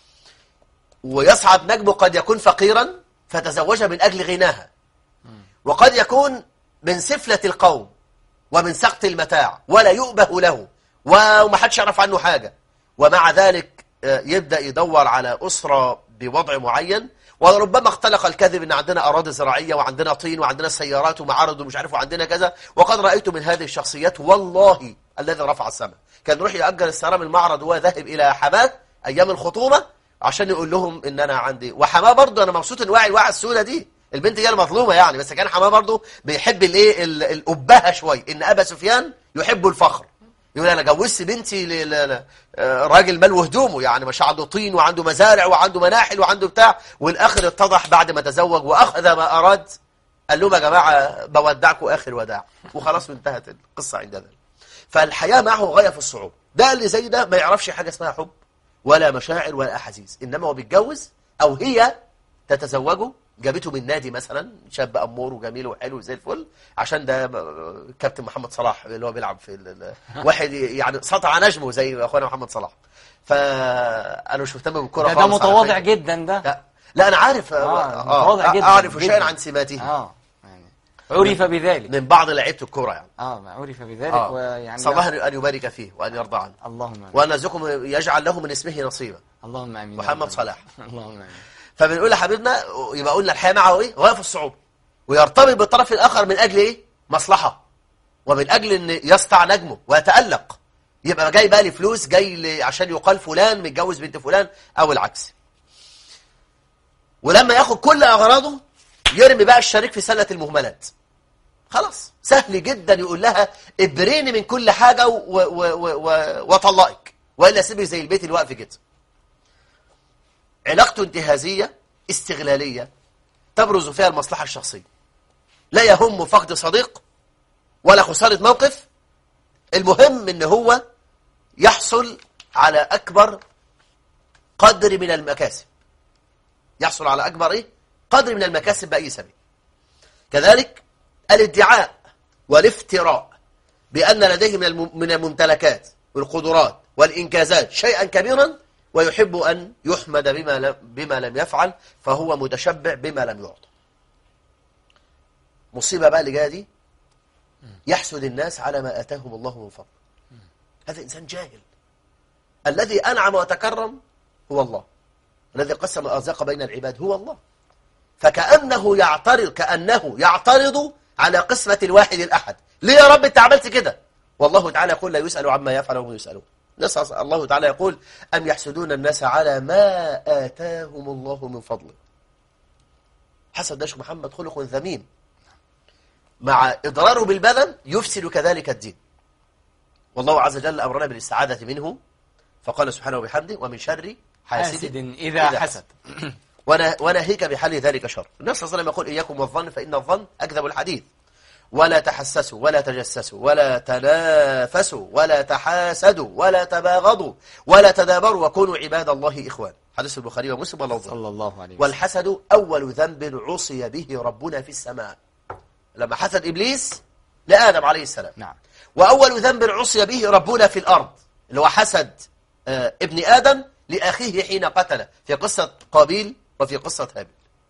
ويصعد نجمه قد يكون فقيرا فتزوجها من أجل غناها وقد يكون من سفلة القوم ومن سقط المتاع ولا يؤبه له وما حدش يعرف عنه حاجة ومع ذلك آه، يبدأ يدور على أسرة بوضع معين وربما اختلق الكذب ان عندنا اراضي زراعيه وعندنا طين وعندنا سيارات ومعارض ومش عارف وعندنا كذا وقد رايت من هذه الشخصيات والله الذي رفع السماء كان يروح ياجر السياره من المعرض وهو ذاهب الى حماه ايام الخطوبه عشان يقول لهم ان انا عندي وحماه برضه انا مبسوط ان واعي الواعي السودة دي البنت هي المظلومه يعني بس كان حماه برضه بيحب الايه ال- الابهه شويه ان ابا سفيان يحب الفخر يقول انا جوزت بنتي ل- ل- ل- آه، راجل مال وهدومه يعني مش عنده طين وعنده مزارع وعنده مناحل وعنده بتاع والاخر اتضح بعد ما تزوج واخذ ما اراد قال لهم يا جماعه بودعكم اخر وداع وخلاص وانتهت القصه عند ذلك فالحياه معه غايه في الصعوبه ده اللي زي ده ما يعرفش حاجه اسمها حب ولا مشاعر ولا احاسيس انما هو بيتجوز او هي تتزوجه جابته من نادي مثلا شاب امور وجميل وحلو زي الفل عشان ده م- كابتن محمد صلاح اللي هو بيلعب في ال- ال- واحد يعني سطع نجمه زي اخونا محمد صلاح فانا مش مهتم بالكوره ده, خالص ده على متواضع فكرة. جدا ده لا لا انا عارف آه، آه متواضع آه جدا اعرف جدا. شيئا عن سماته اه يعني عرف بذلك من بعض لعيبه الكوره يعني اه عرف بذلك آه. ويعني صلى الله ان يبارك فيه وان يرضى عنه اللهم امين وان يرزقكم يجعل له من اسمه نصيبا اللهم امين محمد صلاح. اللهم امين فبنقول لحبيبنا يبقى قلنا الحياه معه ايه غايه في الصعوبه ويرتبط بالطرف الاخر من اجل ايه مصلحه ومن اجل ان يسطع نجمه ويتالق يبقى جاي بقى لي فلوس جاي لي عشان يقال فلان متجوز بنت فلان او العكس ولما ياخد كل اغراضه يرمي بقى الشريك في سله المهملات خلاص سهل جدا يقول لها ابريني من كل حاجه و- و- و- و- واطلقك والا سيبك زي البيت الواقف كده علاقته انتهازية استغلالية تبرز فيها المصلحة الشخصية لا يهم فقد صديق ولا خسارة موقف المهم ان هو يحصل على أكبر قدر من المكاسب يحصل على أكبر إيه؟ قدر من المكاسب بأي سبيل كذلك الادعاء والافتراء بأن لديه من الم- من الممتلكات والقدرات والإنجازات شيئا كبيرا ويحب أن يحمد بما لم, بما لم يفعل فهو متشبع بما لم يعطى مصيبة بقى اللي جايه دي يحسد الناس على ما آتاهم الله من فضل هذا إنسان جاهل الذي أنعم وتكرم هو الله الذي قسم الأرزاق بين العباد هو الله فكأنه يعترض كأنه يعترض على قسمة الواحد الأحد ليه يا رب انت عملت كده والله تعالى يقول لا يسأل عما يفعل وهم يسألون نسأل الله تعالى يقول أم يحسدون الناس على ما آتاهم الله من فضله حسد داش محمد خلق ذميم مع إضراره بالبدن يفسد كذلك الدين والله عز وجل أمرنا بالاستعاذة منه فقال سبحانه وبحمده ومن شر حاسد, حاسد إذا حسد ونا- وناهيك بحل ذلك شر النبي صلى الله عليه وسلم يقول إياكم والظن فإن الظن أكذب الحديث ولا تحسسوا ولا تجسسوا ولا تنافسوا ولا تحاسدوا ولا تباغضوا ولا تدابروا وكونوا عباد الله إخوان حديث البخاري ومسلم واللفظ صلى الله عليه وسلم والحسد أول ذنب عصي به ربنا في السماء لما حسد إبليس لآدم عليه السلام نعم وأول ذنب عصي به ربنا في الأرض اللي هو حسد آه، ابن آدم لأخيه حين قتله في قصة قابيل وفي قصة هابيل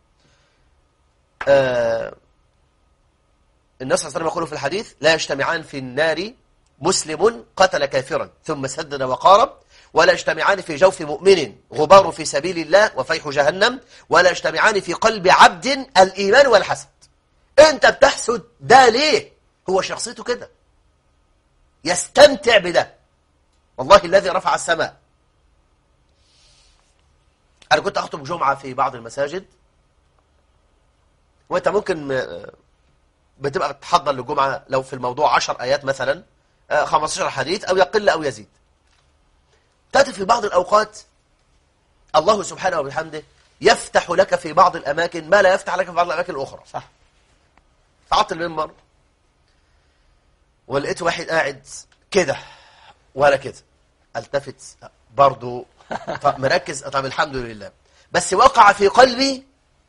آه، النبي صلى الله عليه وسلم يقول في الحديث لا يجتمعان في النار مسلم قتل كافرا ثم سدد وقارب ولا يجتمعان في جوف مؤمن غبار في سبيل الله وفيح جهنم ولا يجتمعان في قلب عبد الإيمان والحسد انت بتحسد ده ليه هو شخصيته كده يستمتع بده والله الذي رفع السماء أنا كنت أخطب جمعة في بعض المساجد وأنت ممكن آه، بتبقى بتحضر للجمعة لو في الموضوع عشر آيات مثلا آه، 15 حديث أو يقل أو يزيد تأتي في بعض الأوقات الله سبحانه وبحمده يفتح لك في بعض الأماكن ما لا يفتح لك في بعض الأماكن الأخرى صح فعطت المنبر ولقيت واحد قاعد كده ولا كده التفت برضو طب مركز طب الحمد لله بس وقع في قلبي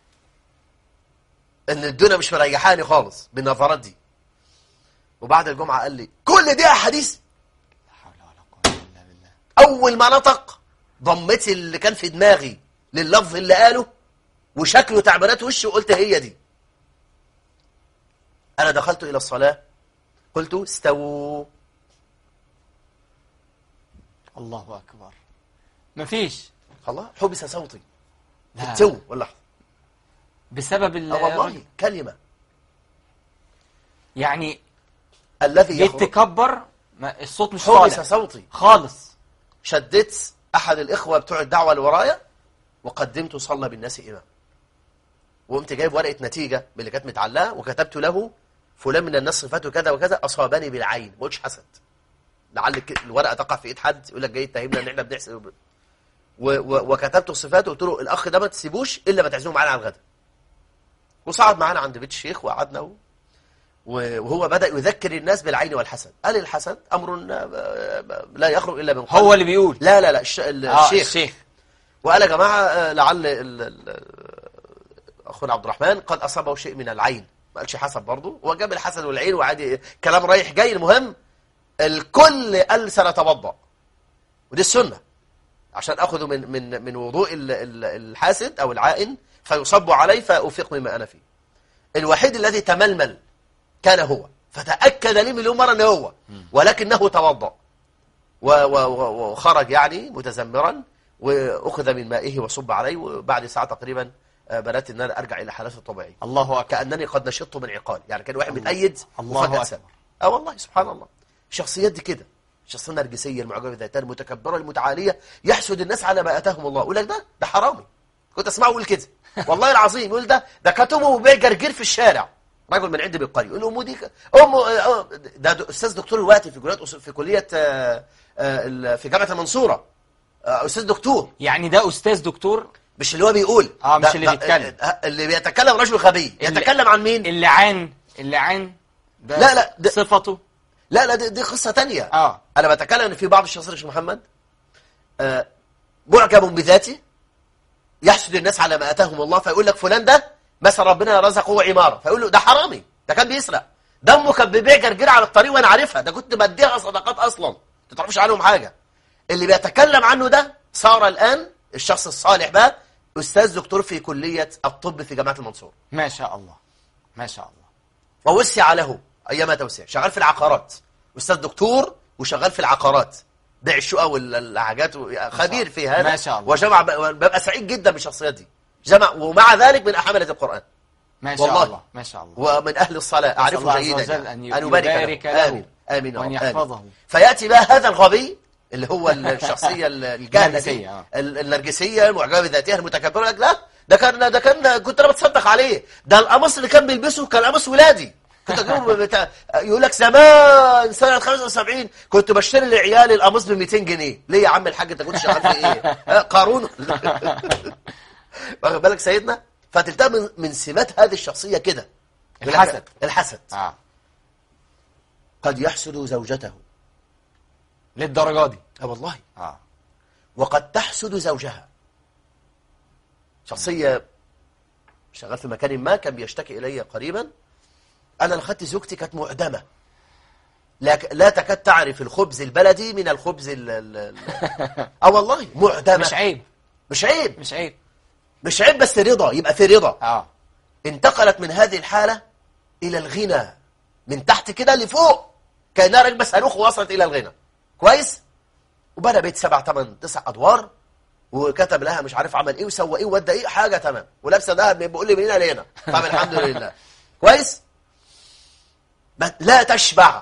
ان الدنيا مش مريحاني خالص بالنظرات دي وبعد الجمعة قال لي كل دي احاديث لا حول ولا قوة إلا بالله اول ما نطق ضمتي اللي كان في دماغي لللفظ اللي قاله وشكله تعبيرات وشه وقلت هي دي انا دخلت الى الصلاة قلت استووا الله أكبر مفيش الله حبس صوتي لا تو ولا بسبب ال- اه والله كلمة يعني الذي جيت يخرج تكبر ما الصوت مش حبس طالع صوتي خالص شديت احد الاخوة بتوع الدعوة اللي ورايا وقدمت صلى بالناس امام وقمت جايب ورقة نتيجة من اللي كانت متعلقة وكتبت له فلان من الناس صفاته كذا وكذا اصابني بالعين ما قلتش حسد لعل الك- الورقة تقع في ايد حد يقول لك جاي تهمنا ان احنا بنحسب و و وكتبت صفاته قلت له الاخ ده ما تسيبوش الا ما تعزمه معانا على الغداء وصعد معانا عند بيت الشيخ وقعدنا و- و- وهو بدأ يذكر الناس بالعين والحسد قال الحسد أمر آه، لا يخرج إلا من قلب هو اللي بيقول لا لا لا الش... ال- آه الشيخ الشيخ وقال يا جماعة آه، لعل ال- ال- أخونا عبد الرحمن قد أصابه شيء من العين ما قالش حسد برضه هو جاب الحسد والعين وعادي كلام رايح جاي المهم الكل قال سنتوضأ ودي السنة عشان أخذ من من من وضوء ال- ال- الحاسد أو العائن فيصب علي فأفيق مما أنا فيه الوحيد الذي تململ كان هو فتأكد لي مليون مرة أنه هو ولكنه توضأ و- و- و- وخرج يعني متزمرا وأخذ من مائه وصب عليه وبعد ساعة تقريبا آه، بدأت أن أنا أرجع إلى حالته الطبيعية الله أكبر كأنني قد نشطت من عقال يعني كان واحد متأيد الله وفجأة أكبر. ساب اه والله سبحان الله الشخصيات دي كده الشخصية النرجسية المعجبة بذاتها المتكبرة المتعالية يحسد الناس على ما آتاهم الله يقول لك ده ده حرامي كنت اسمعه يقول كده والله العظيم يقول ده ده كانت امه بيع جرجير في الشارع رجل من عند بالقرية يقول له امه دي ك- امه آه، آه، ده د- استاذ دكتور الوقت في كليه في كليه آه، آه، ال- في جامعه المنصوره آه، استاذ دكتور يعني ده أستاذ دكتور مش اللي هو بيقول آه، مش ده- اللي ده- بيتكلم. آه، اللي بيتكلم رجل غبي اللي- يتكلم عن مين اللعان اللعان ده لا، لا، ده- صفته لا لا دي, دي قصة تانية آه. أنا بتكلم إن في بعض الشخصيات يا شيخ محمد آه معجب بذاته يحسد الناس على ما آتاهم الله فيقول لك فلان ده مثلا ربنا رزقه عمارة فيقول له ده حرامي ده كان بيسرق دمه كان بيبيع جرجير على الطريق وأنا عارفها ده كنت بديها صدقات أصلا ما تعرفش عنهم حاجة اللي بيتكلم عنه ده صار الآن الشخص الصالح بقى أستاذ دكتور في كلية الطب في جامعة المنصورة ما شاء الله ما شاء الله ووسع له ايما توسع شغال في العقارات استاذ دكتور وشغال في العقارات بيع الشقق والحاجات و- خبير في هذا ما شاء الله. وجمع ببقى سعيد جدا بالشخصيات دي جمع ومع ذلك من حملة القرآن ما شاء والله. الله ما شاء الله ومن أهل الصلاة الله أعرفه عز جيدا وجل يعني. أن يبارك يبارك له آمين آمين وأن آمين. يحفظه. فيأتي بقى هذا الغبي اللي هو الشخصية الجاهلة النرجسية، دي آه. ال- النرجسية المعجبة بذاتها المتكبرة يقول لك لا ده كان ده كان كنت انا بتصدق عليه ده القميص اللي كان بيلبسه كان قميص ولادي كنت اجيبه بتاع يقول لك زمان سنه 75 كنت بشتري لعيالي القميص ب 200 جنيه ليه يا عم الحاج انت كنت شغال في ايه آه، قارون واخد بالك سيدنا فتلتقى من, من سمات هذه الشخصيه كده يقول لك الحسد. الحسد آه. قد يحسد زوجته للدرجة دي اه والله آه. وقد تحسد زوجها شخصية شغال في مكان ما كان بيشتكي إلي قريبا أنا لخدت زوجتي كانت معدمة لا, لا تكاد تعرف الخبز البلدي من الخبز ال ال ال- اه والله معدمة مش عيب مش عيب مش عيب مش عيب بس رضا يبقى في رضا اه انتقلت من هذه الحالة إلى الغنى من تحت كده لفوق كأنها راكبة صاروخ ووصلت إلى الغنى كويس وبنى بيت سبع ثمان تسع أدوار وكتب لها مش عارف عمل إيه وسوى إيه وودى إيه حاجة تمام ولابسة دهب بيقول لي من هنا لهنا طب الحمد لله كويس بس لا تشبع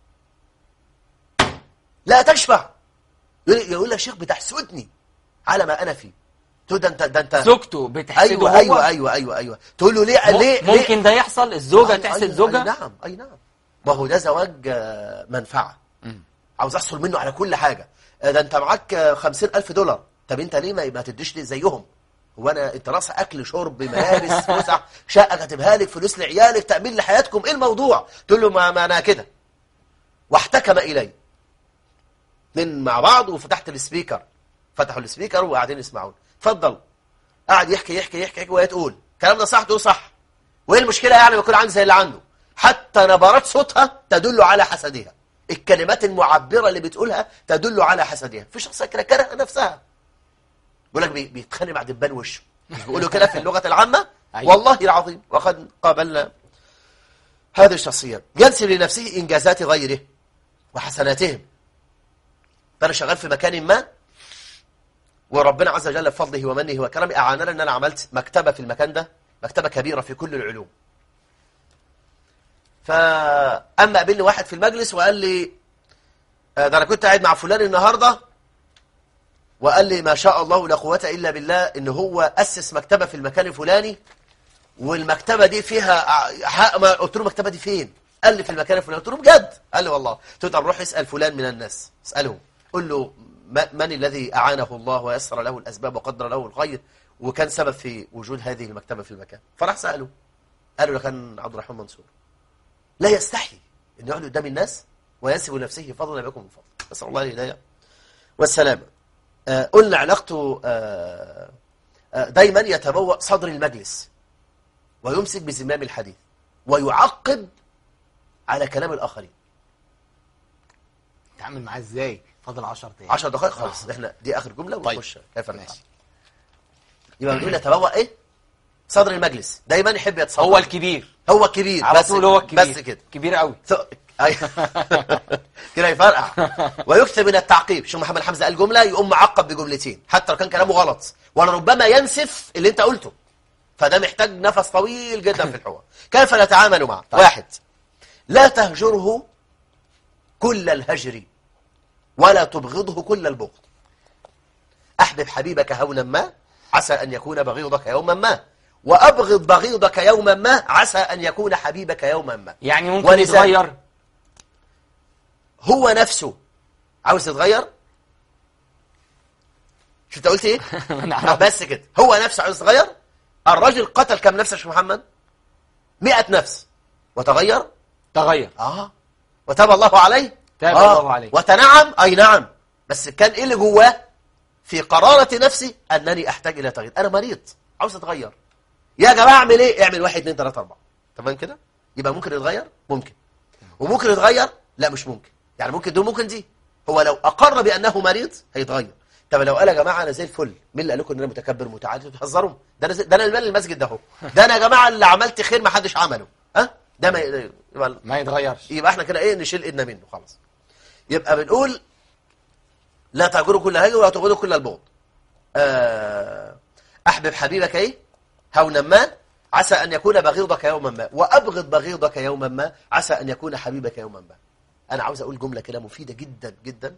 لا تشبع يقول يقول لك شيخ بتحسدني على ما أنا فيه تقول ده أنت ده أنت زوجته بتحسده ايوه هو ايوه ايوه ايوه ايوه تقول له ليه م- ليه ممكن ده يحصل الزوجة ليه؟ تحسد أي- أي زوجها نعم اي نعم ما هو ده زواج آه، منفعه مم. عاوز احصل منه على كل حاجه آه، ده انت معاك آه، خمسين الف دولار طب انت ليه ما ما تديش لي زيهم هو انا انت راس اكل شرب ملابس فسح شقه كاتبها لك فلوس لعيالك تامين لحياتكم ايه الموضوع تقول له ما, ما انا كده واحتكم الي من مع بعض وفتحت السبيكر فتحوا السبيكر وقاعدين يسمعون اتفضل قاعد يحكي يحكي يحكي, يحكي وهي تقول الكلام ده صح تقول صح وايه المشكله يعني ما يكون عندي زي اللي عنده حتى نبرات صوتها تدل على حسدها الكلمات المعبره اللي بتقولها تدل على حسدها في شخصيه كده كره نفسها بيقول لك بي- بيتخانق مع دبان وشه مش بيقولوا كده في اللغه العامه أيوة. والله العظيم وقد قابلنا هذه الشخصيات ينسب لنفسه انجازات غيره وحسناتهم فانا شغال في مكان ما وربنا عز وجل بفضله ومنه وكرمه أعاننا أن أنا عملت مكتبة في المكان ده مكتبة كبيرة في كل العلوم فأما قابلني واحد في المجلس وقال لي آه، ده أنا كنت قاعد مع فلان النهاردة وقال لي ما شاء الله لا قوة إلا بالله إن هو أسس مكتبة في المكان الفلاني والمكتبة دي فيها ع- حق ما قلت له المكتبة دي فين؟ قال لي في المكان الفلاني قلت له بجد؟ قال لي والله قلت له طب روح اسأل فلان من الناس اسأله قل له ما- من الذي أعانه الله ويسر له الأسباب وقدر له الخير وكان سبب في وجود هذه المكتبة في المكان فراح سأله قالوا له كان عبد الرحمن منصور لا يستحي أن يقعد قدام الناس وينسب لنفسه فضلا يكون من فضل نسأل الله الهداية والسلامة آه، قلنا علاقته آه، آه، دايما يتبوأ صدر المجلس ويمسك بزمام الحديث ويعقب على كلام الآخرين تعمل معاه ازاي فاضل 10 دقايق عشر دقائق خلاص احنا دي آخر جملة طيب. ونخش كيف ماشي نفعل يبقى بنقول يتبوأ إيه صدر المجلس دايما يحب يتصدر هو الكبير هو الكبير على بس طول هو الكبير بس كده كبير قوي ث... أي- كده يفرقع ويكثر من التعقيب شو محمد حمزه قال جمله يقوم معقب بجملتين حتى لو كان كلامه غلط ولربما ينسف اللي انت قلته فده محتاج نفس طويل جدا في الحوار كيف نتعامل معه واحد لا تهجره كل الهجر ولا تبغضه كل البغض احبب حبيبك هونا ما عسى ان يكون بغيضك يوما ما وابغض بغيضك يوما ما عسى ان يكون حبيبك يوما ما يعني ممكن ولذلك- يتغير هو نفسه عاوز يتغير شفت قلت ايه نعرف. بس كده هو نفسه عاوز يتغير الراجل قتل كم نفس يا شيخ محمد مئة نفس وتغير تغير اه وتاب الله عليه تاب آه. الله عليه. وتنعم اي نعم بس كان ايه اللي جواه في قرارة نفسي انني احتاج الى تغيير انا مريض عاوز اتغير يا جماعه اعمل ايه اعمل واحد اتنين تلاته اربعه تمام كده يبقى ممكن يتغير ممكن وممكن يتغير لا مش ممكن يعني ممكن دي وممكن دي هو لو اقر بانه مريض هيتغير طب لو قال يا جماعه انا زي الفل مين اللي قال لكم ان انا متكبر متعدد بتهزروا ده انا زي- ده انا المال المسجد ده اهو ده انا يا جماعه اللي عملت خير ما حدش عمله ها ده ما يبقى ما يتغيرش يبقى احنا كده ايه نشيل ايدنا منه خلاص يبقى بنقول لا تهجروا كل هجر ولا تبغضوا كل البغض آه، احبب حبيبك ايه هونا ما عسى ان يكون بغيضك يوما ما وابغض بغيضك يوما ما عسى ان يكون حبيبك يوما ما انا عاوز اقول جمله كده مفيده جدا جدا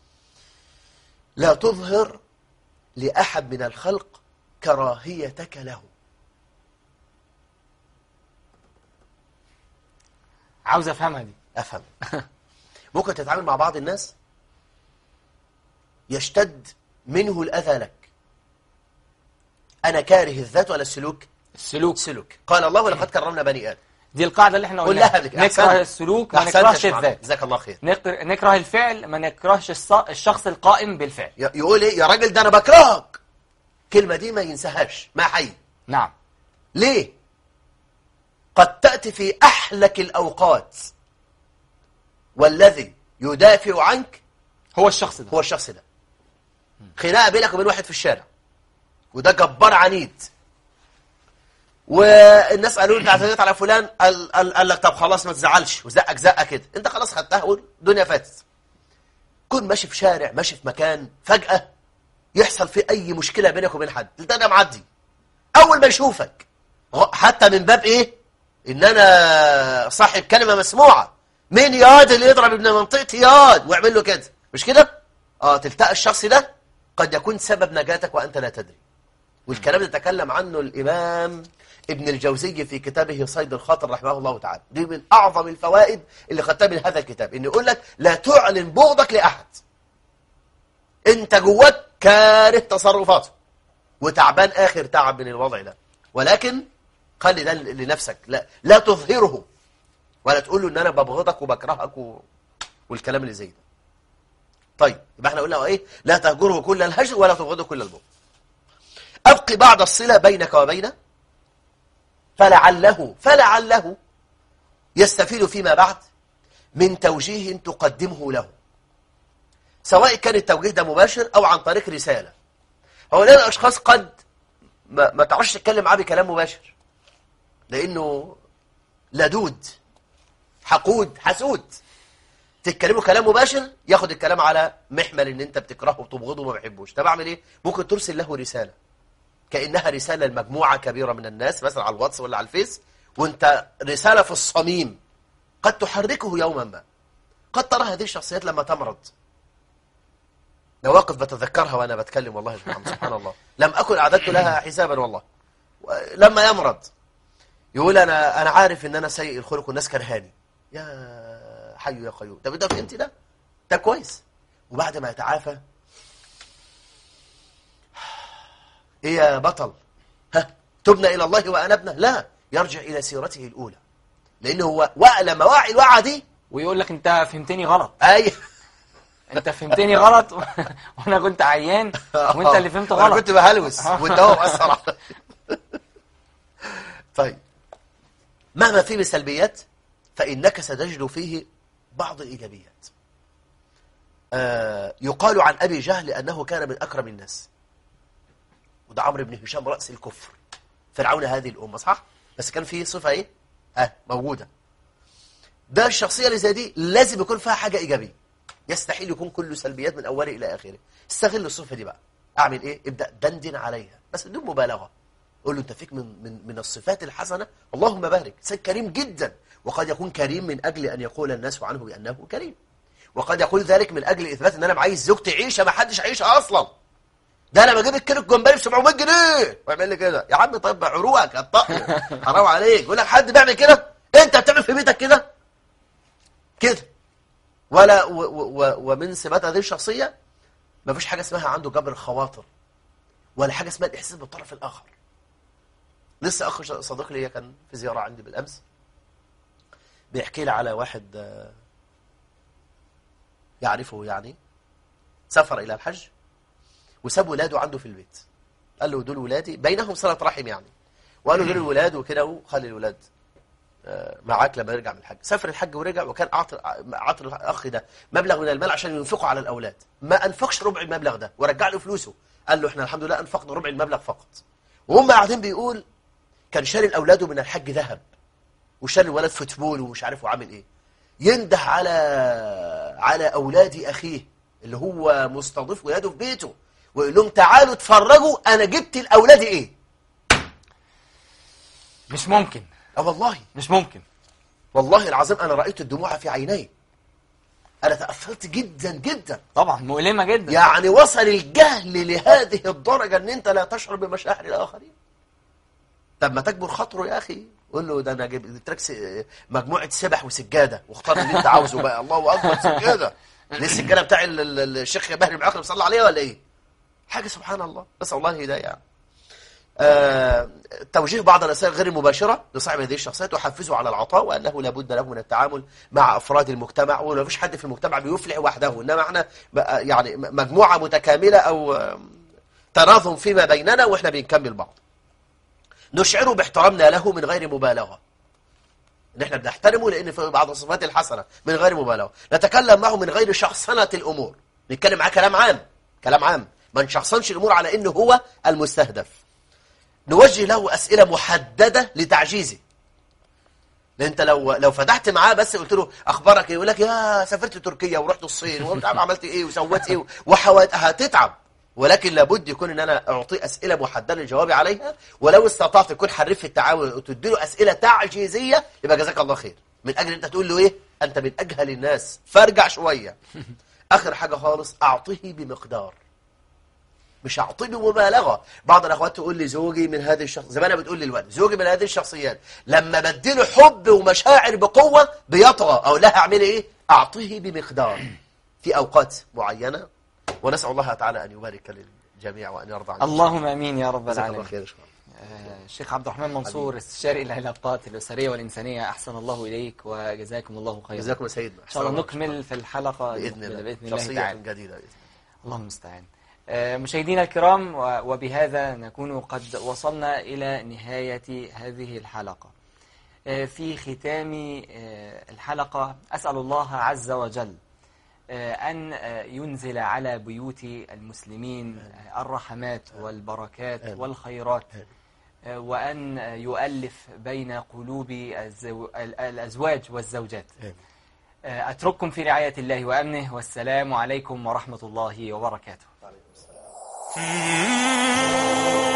لا تظهر لاحد من الخلق كراهيتك له عاوز افهمها دي افهم ممكن تتعامل مع بعض الناس يشتد منه الاذى لك انا كاره الذات ولا السلوك السلوك سلوك قال الله ولقد كرمنا بني ادم دي القاعدة اللي احنا قلناها قلناها قبل كده نكره أحسنت. السلوك ما أحسنت يا نكرهش شيخ محمد. الذات جزاك الله خير نكر- نكره الفعل ما نكرهش الص- الشخص القائم بالفعل ي- يقول ايه يا راجل ده انا بكرهك الكلمه دي ما ينساهاش ما حي نعم ليه قد تاتي في احلك الاوقات والذي يدافع عنك هو الشخص ده هو الشخص ده خناقه بينك وبين واحد في الشارع وده جبار عنيد والناس قالوا له انت اعتديت على فلان قال, قال, قال لك طب خلاص ما تزعلش وزقك زقه كده انت خلاص خدتها والدنيا فاتت كن ماشي في شارع ماشي في مكان فجاه يحصل في اي مشكله بينك وبين حد ده ده معدي اول ما يشوفك غ- حتى من باب ايه ان انا صاحب كلمه مسموعه مين ياد اللي يضرب ابن منطقتي ياد ويعمل له كده مش كده اه تلتقى الشخص ده قد يكون سبب نجاتك وانت لا تدري والكلام ده تكلم عنه الامام ابن الجوزي في كتابه صيد الخاطر رحمه الله تعالى دي من اعظم الفوائد اللي خدتها من هذا الكتاب انه يقول لك لا تعلن بغضك لاحد انت جواك كاره تصرفاته وتعبان اخر تعب من الوضع ده ولكن خلي ده لنفسك لا لا تظهره ولا تقول له ان انا ببغضك وبكرهك و... والكلام اللي زي ده طيب يبقى احنا قلنا ايه لا تهجره كل الهجر ولا تبغضه كل البغض ابقي بعض الصله بينك وبينه فلعله فلعله يستفيد فيما بعد من توجيه تقدمه له سواء كان التوجيه ده مباشر او عن طريق رساله هؤلاء الاشخاص قد ما, ما تعرفش تتكلم معاه بكلام مباشر لانه لدود حقود حسود تتكلموا كلام مباشر ياخد الكلام على محمل ان انت بتكرهه وتبغضه وما بحبوش طب اعمل ايه ممكن ترسل له رساله كانها رساله لمجموعه كبيره من الناس مثلا على الواتس ولا على الفيس وانت رساله في الصميم قد تحركه يوما ما قد ترى هذه الشخصيات لما تمرض مواقف بتذكرها وانا بتكلم والله يا محمد سبحان الله لم اكن اعددت لها حسابا والله لما يمرض يقول انا انا عارف ان انا سيء الخلق والناس كرهاني يا حي يا قيوم طب انت فهمت ده ده كويس وبعد ما يتعافى ايه يا بطل ها تبنى الى الله وانبنا لا يرجع الى سيرته الاولى لانه هو وقع لما وعي الوعى دي ويقول لك انت فهمتني غلط اي انت فهمتني غلط و... وانا كنت عيان وانت اللي فهمت انا غلط كنت بهلوس وانت هو مأثر عليا. طيب مهما فيه من سلبيات فإنك ستجد فيه بعض الإيجابيات آه يقال عن أبي جهل أنه كان من أكرم الناس وده عمرو بن هشام رأس الكفر فرعون هذه الأمة صح؟ بس كان في صفة إيه؟ ها موجودة ده الشخصية اللي زي دي لازم يكون فيها حاجة إيجابية يستحيل يكون كله سلبيات من أوله إلى آخره استغل الصفة دي بقى أعمل إيه؟ ابدأ دندن عليها بس بدون مبالغة قول له أنت فيك من, من, من الصفات الحسنة اللهم بارك إنسان كريم جدا وقد يكون كريم من أجل أن يقول الناس عنه بأنه كريم وقد يقول ذلك من أجل إثبات أن أنا عايز زوجتي عيشة ما حدش عيشها أصلا ده انا بجيب الكيلو الجمبري ب 700 جنيه ويعمل لي كده يا عم طيب عروقك الطقم حرام عليك يقول لك حد بيعمل كده انت بتعمل في بيتك كده كده ولا و و و ومن سمات هذه الشخصيه ما فيش حاجه اسمها عنده جبر خواطر ولا حاجه اسمها الاحساس بالطرف الاخر لسه اخ صديق ليا كان في زياره عندي بالامس بيحكي لي على واحد آه، يعرفه يعني سافر الى الحج وساب ولاده عنده في البيت قال له دول ولادي بينهم صلة رحم يعني وقال له دول الولاد وكده وخلي الولاد آه، معاك لما يرجع من الحج سافر الحج ورجع وكان اعطى اعطى الاخ ده مبلغ من المال عشان ينفقه على الاولاد ما انفقش ربع المبلغ ده ورجع له فلوسه قال له احنا الحمد لله انفقنا ربع المبلغ فقط وهم قاعدين بيقول كان شاري لاولاده من الحج ذهب وشاري الولد فوتبول ومش عارف وعامل ايه ينده على على اولاد اخيه اللي هو مستضيف ولاده في بيته ويقول لهم تعالوا اتفرجوا انا جبت لاولادي ايه مش ممكن اه والله مش ممكن والله العظيم انا رايت الدموع في عيني انا تاثرت جدا جدا طبعا مؤلمة جدا يعني وصل الجهل لهذه الدرجه ان انت لا تشعر بمشاعر الاخرين طب ما تكبر خاطره يا اخي قول له ده انا جبت لك س- مجموعه سبح وسجاده واختار اللي انت عاوزه بقى الله اكبر سجاده دي السجاده بتاع ال- ال- الشيخ بهري المعقل بيصلي عليها ولا ايه حاجه سبحان الله نسال الله الهدايه يعني. آه، توجيه بعض الرسائل غير المباشرة لصاحب هذه الشخصيات وحفزه على العطاء وأنه لابد له من التعامل مع أفراد المجتمع وما فيش حد في المجتمع بيفلح وحده إنما احنا بقى يعني مجموعة متكاملة أو آه، تناظم فيما بيننا وإحنا بنكمل بعض نشعره باحترامنا له من غير مبالغة ان احنا بنحترمه لان في بعض الصفات الحسنه من غير مبالغه نتكلم معه من غير شخصنه الامور نتكلم معاه كلام عام كلام عام ما نشخصنش الامور على انه هو المستهدف نوجه له اسئله محدده لتعجيزه لان انت لو لو فتحت معاه بس قلت له اخبارك ايه يقول لك يا سافرت تركيا ورحت الصين ومش عارف عملت ايه وسويت ايه وحوات هتتعب ولكن لابد يكون ان انا اعطيه اسئله محدده للجواب عليها ولو استطعت تكون حريف في التعاون وتدي له اسئله تعجيزيه يبقى جزاك الله خير من اجل انت تقول له ايه انت من اجهل الناس فارجع شويه اخر حاجه خالص اعطيه بمقدار مش اعطيه بمبالغه بعض الاخوات تقول لي زوجي من هذه الشخص زي ما انا بتقول للولد زوجي من هذه الشخصيات لما بديله حب ومشاعر بقوه بيطغى او لها اعمل ايه اعطيه بمقدار في اوقات معينه ونسال الله تعالى ان يبارك للجميع وان يرضى عننا اللهم امين يا رب جزاك الله العالمين خير إن شاء الله. آه، الشيخ عبد الرحمن منصور استشاري العلاقات الاسريه والانسانيه احسن الله اليك وجزاكم الله خيرا جزاكم يا سيدنا ان شاء الله نكمل في الحلقه باذن الله باذن الله شخصيه تعالى جديده بإذن اللهم المستعان آه، مشاهدينا الكرام و- وبهذا نكون قد وصلنا إلى نهاية هذه الحلقة آه، في ختام آه، الحلقة أسأل الله عز وجل آه، أن آه، ينزل على بيوت المسلمين آه، الرحمات والبركات آمين. والخيرات آمين. آه، وأن آه، يؤلف بين قلوب الزو- ال- الأزواج والزوجات آمين. آه، أترككم في رعاية الله وأمنه والسلام عليكم ورحمة الله وبركاته الله